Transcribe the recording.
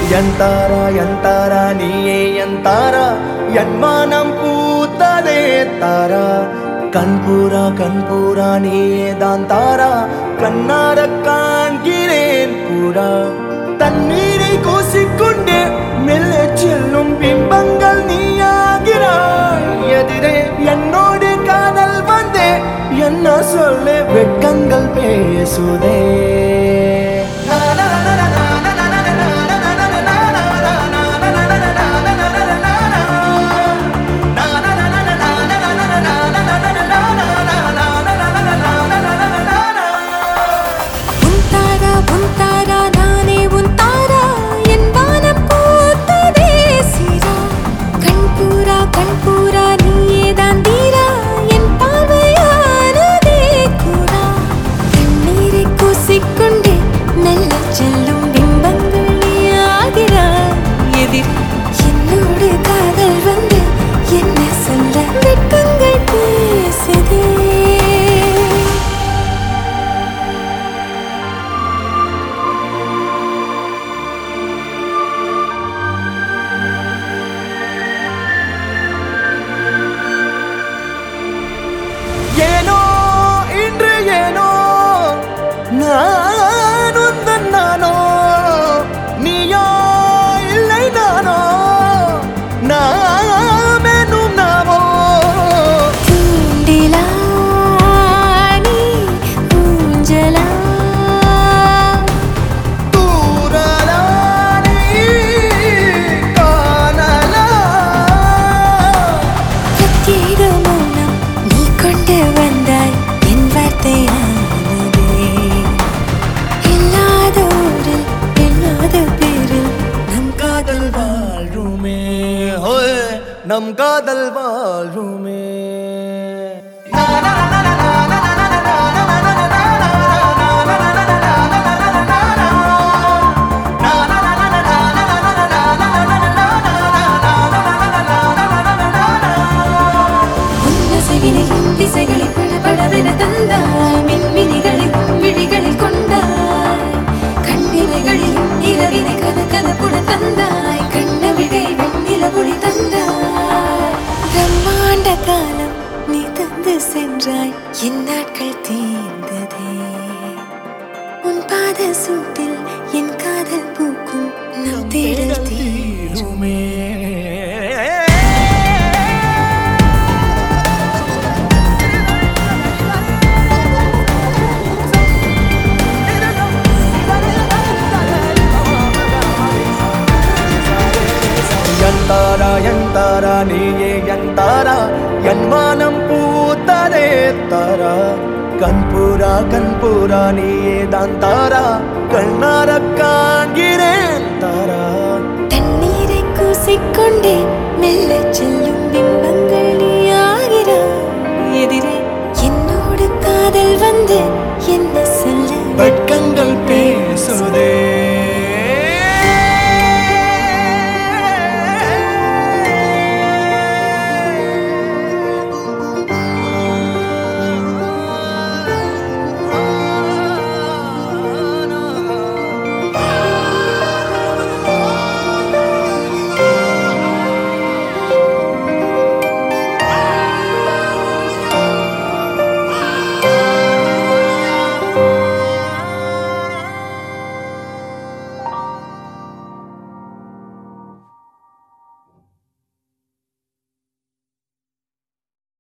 என் தாரா என் தாரா நீயே என் தாரா என் மானம் பூத்ததே தாரா கண்பூரா கண்பூரா நீயே தான் தாரா கண்ணார காண்கிறேன் பூரா தண்ணீரை கூசிக்கொண்டே மெல்ல செல்லும் பிம்பங்கள் நீயாகிறாய் எதிரே என்னோடு காதல் வந்தே என்ன சொல்ல வெட்கங்கள் பேசுதே உன் தாரா உன் தாரா நானே உன் தாரா என் வானம் பூத்ததே சீரா கண்பூரா கண்பூரா நீயே தான் தீரா என் பார்வையானதே கூடா கண்ணீரை கூசிக்கொண்டே மெல்ல செல்லும் பிம்பங்கள் நீயாகிறாய் எதிர் என்னோடு காதல் வந்து என்ன சொல்ல வெட்கங்கள் பேசுதே ஏனோ இன்று ஏனோ நான் உந்தன் நானோ நீயோ இல்லை நானோ நாமெனும் நாமோ தூண்டிலா நீ ஊஞ்சலா தூரலா நீ காணலா பிரத்யேக மௌனம் நீ கொண்டு வந்தாய் என் வார்த்தையானதே இல்லாத ஊரில் இல்லாத பேரில் நம் காதல் வாழ்வுமே ஹோய், நம் காதல் வாழ்வுமே உன்னசைவினை திசைகளில் படபடவென தந்தாய் மின்மினிகளில் விழிகளில் கொண்டாய் கண்ணிமைகளில் இரவினை கத கதப்புட தந்தாய் கண்ணவிழை வெண்ணில ஒளி தந்தாய் பிரம்மாண்ட காலம் நீ தந்து சென்றாய் என் நாட்கள் தீர்ந்ததே உன் பாத சூட்டில் என் காதல் பூக்கும் நம் தேடல் தீரும் தீருமே என் தாரா என் தாரா நீயே என் தாரா என் மானம் பூத்ததே தாரா கண்பூரா கண்பூரா நீயே தான் தாரா கண்ணார காண்கிறேன் தாரா தண்ணீரை கூசிக்கொண்டே மெல்ல செல்லும் பிம்பங்கள் நீயாகிறாய் எதிரே என்னோடு காதல் வந்து என்ன சொல்ல வெட்கங்கள் பேசுதே